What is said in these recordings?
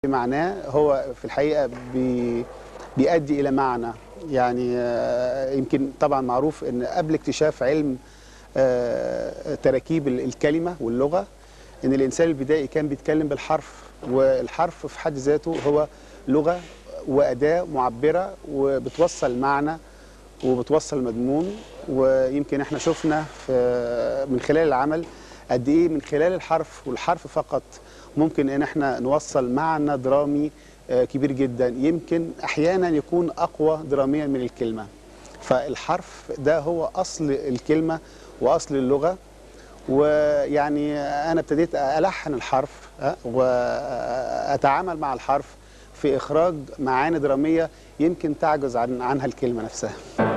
معناه هو في الحقيقه بي بيؤدي الى معنى يعني آه، يمكن طبعا معروف ان قبل اكتشاف علم آه، تراكيب ال- الكلمه واللغه ان الانسان البدائي كان بيتكلم بالحرف والحرف في حد ذاته هو لغه واداه معبره وبتوصل معنى وبتوصل مضمون ويمكن احنا شفنا في من خلال العمل قد ايه من خلال الحرف والحرف فقط ممكن ان احنا نوصل معنى درامي آه، كبير جدا يمكن احيانا يكون اقوى دراميا من الكلمه فالحرف ده هو اصل الكلمه واصل اللغه ويعني انا ابتديت الحن الحرف آه، واتعامل مع الحرف في اخراج معاني دراميه يمكن تعجز عن عنها الكلمه نفسها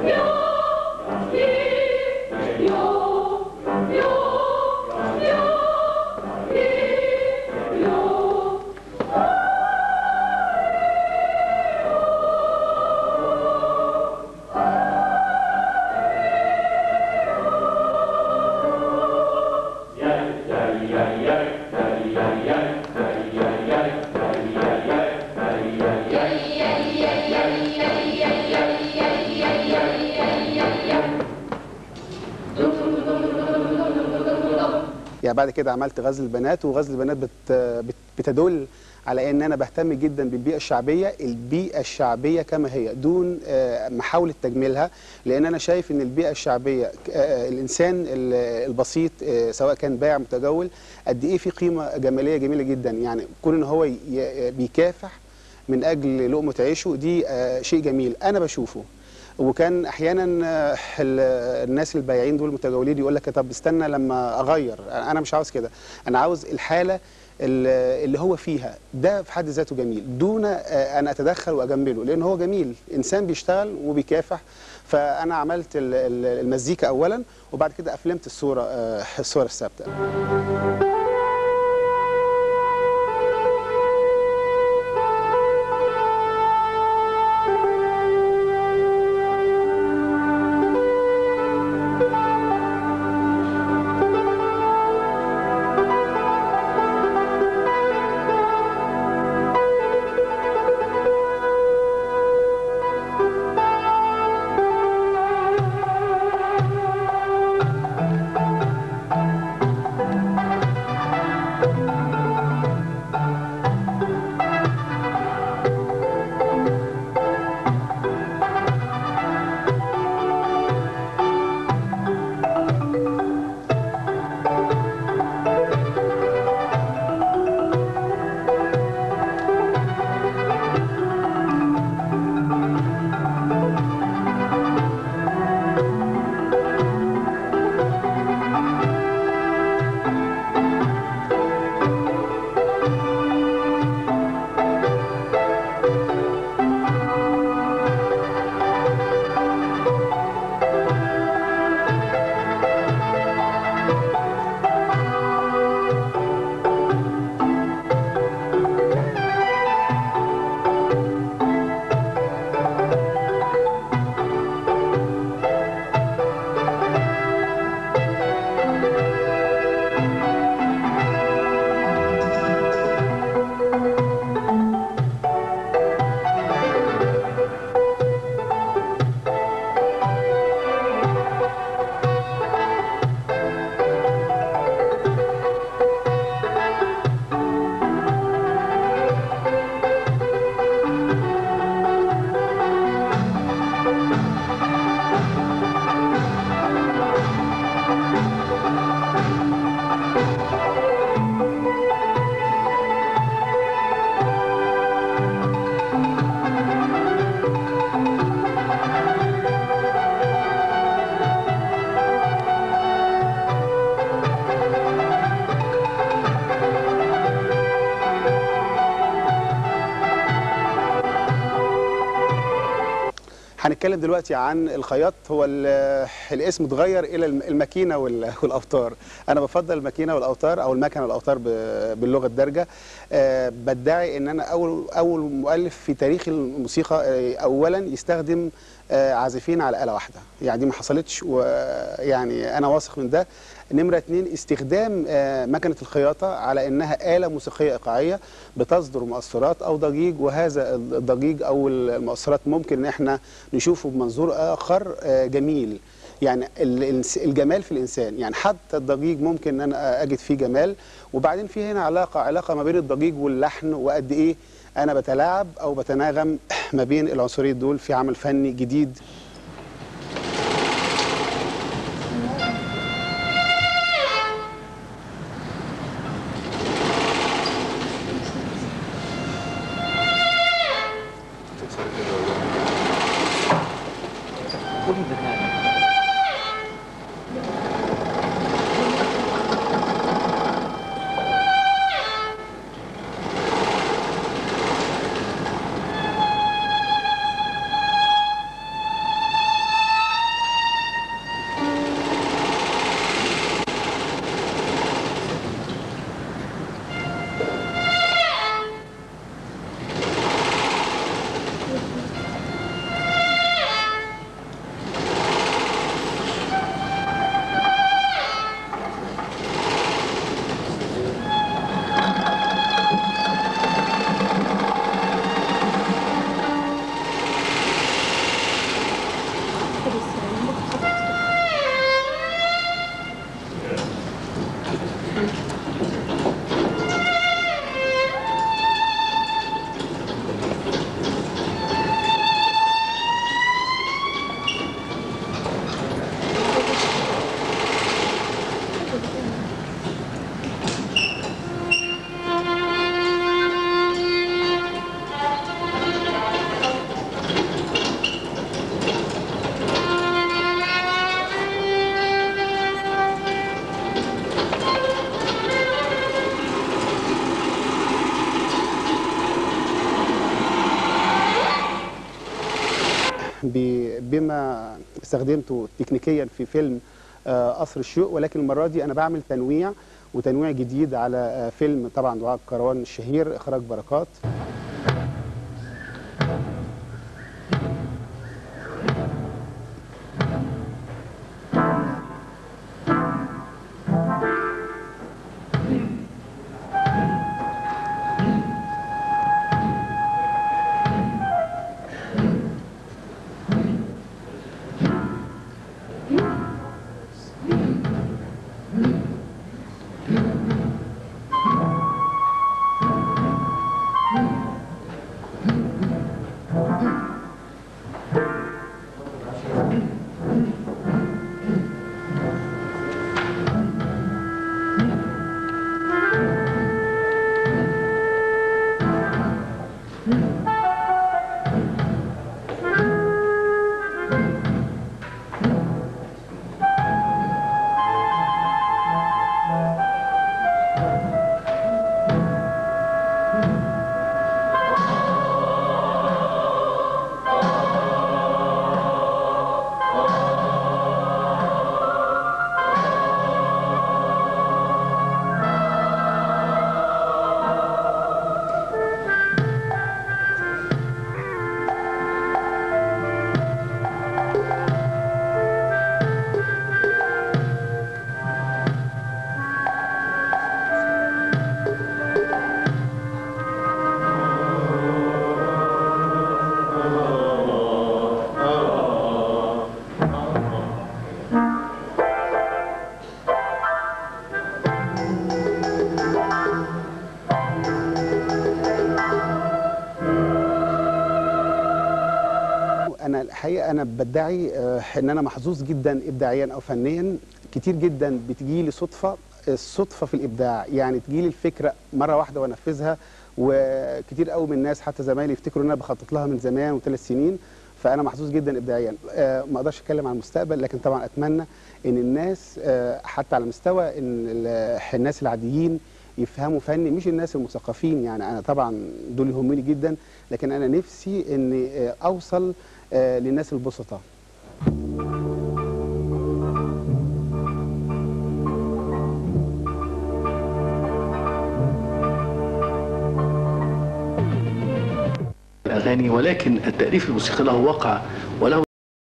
يعني بعد كده عملت غزل البنات وغزل البنات بت بت بتدل على ان انا بهتم جدا بالبيئه الشعبيه البيئه الشعبيه كما هي دون آه، محاوله تجميلها لان انا شايف ان البيئه الشعبيه آه، الانسان ال- البسيط آه، سواء كان بائع متجول قد ايه في قيمه جماليه جميله جدا يعني كون ان هو ي- بيكافح من اجل لقمه عيشه دي آه، شيء جميل انا بشوفه وكان احيانا آه، ال- الناس البايعين دول المتجولين يقول لك طب استنى لما اغير انا مش عاوز كده انا عاوز الحاله ال- اللي هو فيها ده في حد ذاته جميل دون آه، ان اتدخل واجمله لان هو جميل انسان بيشتغل وبيكافح فانا عملت ال- ال- المزيكا اولا وبعد كده افلمت الصوره آه، الصوره الثابته هنتكلم دلوقتي عن الخياط هو ال- الاسم اتغير الى الم- الماكينه وال- والاوتار انا بفضل الماكينه والاوتار او المكنه والاوتار ب- باللغه الدارجه أه بدعي ان انا اول اول مؤلف في تاريخ الموسيقى آه، اولا يستخدم آه، عازفين على آلة واحدة يعني دي ما حصلتش ويعني أنا واثق من ده نمره اتنين استخدام آه، مكنه الخياطه على انها اله موسيقيه ايقاعيه بتصدر مؤثرات او ضجيج وهذا الضجيج او المؤثرات ممكن ان احنا نشوفه بمنظور اخر آه، جميل يعني ال- الإنس- الجمال في الانسان يعني حتى الضجيج ممكن ان انا اجد فيه جمال وبعدين في هنا علاقه علاقه ما بين الضجيج واللحن وقد ايه انا بتلاعب او بتناغم ما بين العنصرين دول في عمل فني جديد قولي برنامج ب- بما استخدمته تكنيكيا في فيلم آه، قصر الشوق ولكن المره دي انا بعمل تنويع وتنويع جديد على آه، فيلم طبعا دعاء الكروان الشهير اخراج بركات انا الحقيقه انا بدعي آه، ان انا محظوظ جدا ابداعيا او فنيا كتير جدا بتجي لي صدفه الصدفه في الابداع يعني تجي لي الفكره مره واحده وانفذها وكتير قوي من الناس حتى زمايلي يفتكروا ان انا بخطط لها من زمان وثلاث سنين فانا محظوظ جدا ابداعيا آه، ما اقدرش اتكلم عن المستقبل لكن طبعا اتمنى ان الناس آه، حتى على مستوى ان ال- الناس العاديين يفهموا فني مش الناس المثقفين يعني انا طبعا دول يهمني جدا لكن انا نفسي اني آه، اوصل آه، للناس البسطاء الأغاني ولكن التأليف الموسيقي له وقع وله